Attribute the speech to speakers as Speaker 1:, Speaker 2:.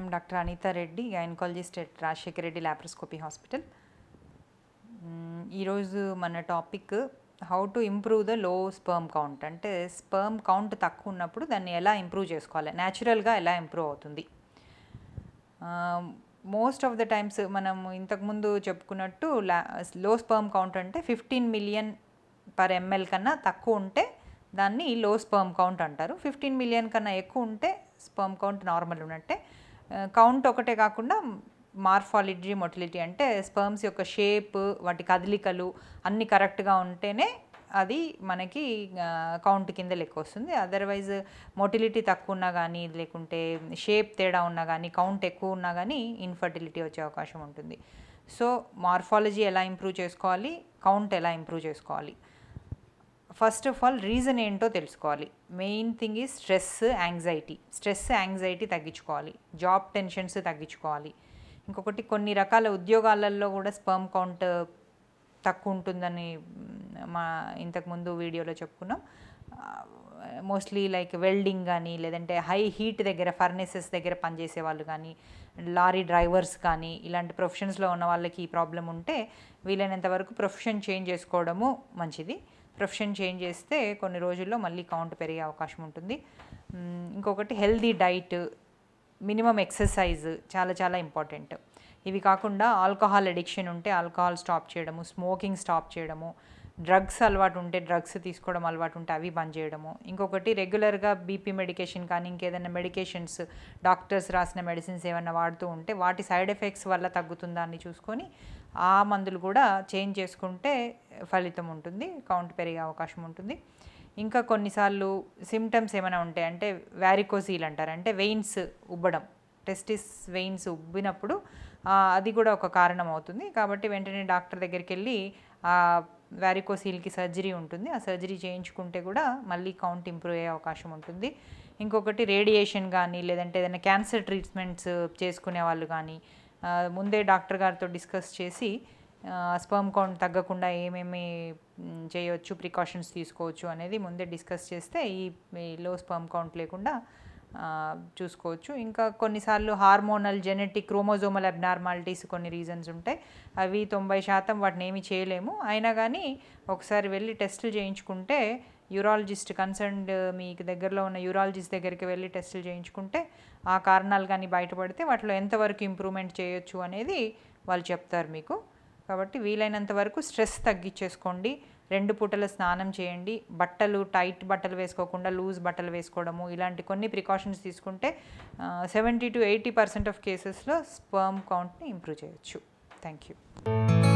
Speaker 1: doctor Anitha Reddy gynaecologist at Rajasekhara Reddy laparoscopy hospital hmm, ఈరోజు మన topic how to improve the low sperm count అంటే sperm count తక్కువ ఉన్నప్పుడు దాన్ని ఎలా ఇంప్రూవ్ చేసుకోవాలి న్యాచురల్గా ఎలా ఇంప్రూవ్ అవుతుంది మోస్ట్ ఆఫ్ ద టైమ్స్ మనం ఇంతకుముందు చెప్పుకున్నట్టు లో స్పర్మ్ కౌంట్ అంటే ఫిఫ్టీన్ మిలియన్ పర్ ఎంఎల్ కన్నా తక్కువ ఉంటే దాన్ని లో స్పర్మ్ కౌంట్ అంటారు ఫిఫ్టీన్ మిలియన్ కన్నా ఎక్కువ ఉంటే స్పర్మ్ కౌంట్ నార్మల్ ఉన్నట్టే కౌంట్ ఒకటే కాకుండా మార్ఫాలజీ మొటిలిటీ అంటే స్పర్మ్స్ యొక్క షేప్ వాటి కదలికలు అన్నీ కరెక్ట్గా ఉంటేనే అది మనకి కౌంట్ కింద లెక్క వస్తుంది అదర్వైజ్ మొటిలిటీ తక్కువ ఉన్నా కానీ లేకుంటే షేప్ తేడా ఉన్నా కానీ కౌంట్ ఎక్కువ ఉన్నా కానీ ఇన్ఫర్టిలిటీ వచ్చే అవకాశం ఉంటుంది సో మార్ఫాలజీ ఎలా ఇంప్రూవ్ చేసుకోవాలి కౌంట్ ఎలా ఇంప్రూవ్ చేసుకోవాలి ఫస్ట్ ఆఫ్ ఆల్ రీజన్ ఏంటో తెలుసుకోవాలి మెయిన్ థింగ్ ఈ స్ట్రెస్ యాంగ్జైటీ స్ట్రెస్ యాంగ్జైటీ తగ్గించుకోవాలి జాబ్ టెన్షన్స్ తగ్గించుకోవాలి ఇంకొకటి కొన్ని రకాల ఉద్యోగాలలో కూడా స్పర్మ్ కౌంట్ తక్కువ ఉంటుందని మ్, మా ఇంతకుముందు వీడియోలో చెప్పుకున్నాం మోస్ట్లీ లైక్ వెల్డింగ్ కానీ లేదంటే హై హీట్ దగ్గర ఫర్నేసెస్ దగ్గర పనిచేసే వాళ్ళు కానీ లారీ డ్రైవర్స్ కానీ ఇలాంటి ప్రొఫెషన్స్లో ఉన్న వాళ్ళకి ఈ ప్రాబ్లం ఉంటే వీలైనంత వరకు ప్రొఫెషన్ చేంజ్ చేసుకోవడము మంచిది ప్రొఫెషన్ చేంజ్ చేస్తే కొన్ని రోజుల్లో మళ్ళీ కౌంట్ పెరిగే అవకాశం ఉంటుంది మ్, ఇంకొకటి హెల్దీ డైట్ మినిమం ఎక్సర్సైజ్ చాలా చాలా ఇంపార్టెంట్ ఇవి కాకుండా ఆల్కహాల్ అడిక్షన్ ఉంటే ఆల్కహాల్ స్టాప్ చేయడము స్మోకింగ్ స్టాప్ చేయడము డ్రగ్స్ అలవాటు ఉంటే డ్రగ్స్ తీసుకోవడం అలవాటు ఉంటే అవి బంద్ చేయడము ఇంకొకటి రెగ్యులర్గా బీపీ మెడికేషన్ కానీ ఇంకేదైనా మెడికేషన్స్ డాక్టర్స్ రాసిన మెడిసిన్స్ ఏమైనా వాడుతూ ఉంటే వాటి సైడ్ ఎఫెక్ట్స్ వల్ల తగ్గుతుందా అని చూసుకొని ఆ మందులు కూడా చేంజ్ చేసుకుంటే ఫలితం ఉంటుంది కౌంట్ పెరిగే అవకాశం ఉంటుంది ఇంకా కొన్నిసార్లు సిమ్టమ్స్ ఏమైనా ఉంటాయి అంటే వ్యారికోసీల్ అంటారు అంటే వెయిన్స్ ఉబ్బడం టెస్టిస్ వెయిన్స్ ఉబ్బినప్పుడు ఆ, అది కూడా ఒక కారణం అవుతుంది కాబట్టి వెంటనే డాక్టర్ దగ్గరికి వెళ్ళి ఆ వ్యారికోసీల్కి సర్జరీ ఉంటుంది ఆ సర్జరీ చేయించుకుంటే కూడా మళ్ళీ కౌంట్ ఇంప్రూవ్ అయ్యే అవకాశం ఉంటుంది ఇంకొకటి రేడియేషన్ కానీ లేదంటే ఏదైనా క్యాన్సర్ ట్రీట్మెంట్స్ చేసుకునే వాళ్ళు కానీ ఆ, ముందే డాక్టర్ గారితో డిస్కస్ చేసి స్పర్మ్ కౌంట్ తగ్గకుండా ఏమేమి మ్, చేయొచ్చు ప్రికాషన్స్ తీసుకోవచ్చు అనేది ముందే డిస్కస్ చేస్తే ఈ లో స్పర్మ్ కౌంట్ లేకుండా ఆ, చూసుకోవచ్చు ఇంకా కొన్నిసార్లు హార్మోనల్ జెనెటిక్ క్రోమోజోమల్ అబ్నార్మాలిటీస్ కొన్ని రీజన్స్ ఉంటాయి అవి తొంభై శాతం వాటిని ఏమీ చేయలేము అయినా కానీ ఒకసారి వెళ్ళి టెస్టులు చేయించుకుంటే యూరాలజిస్ట్ కన్సర్న్డ్ మీకు దగ్గరలో ఉన్న యూరాలజిస్ట్ దగ్గరికి వెళ్ళి టెస్టులు చేయించుకుంటే ఆ కారణాలు కానీ బయటపడితే వాటిలో ఎంతవరకు ఇంప్రూవ్మెంట్ చేయొచ్చు అనేది వాళ్ళు చెప్తారు మీకు కాబట్టి వీలైనంత వరకు స్ట్రెస్ తగ్గించేసుకోండి రెండు పూటల స్నానం చేయండి బట్టలు టైట్ బట్టలు వేసుకోకుండా లూజ్ బట్టలు వేసుకోవడము ఇలాంటి కొన్ని ప్రికాషన్స్ తీసుకుంటే seventy to eighty percent of కేసెస్లో స్పర్మ్ కౌంట్ని ఇంప్రూవ్ చేయొచ్చు థ్యాంక్ యూ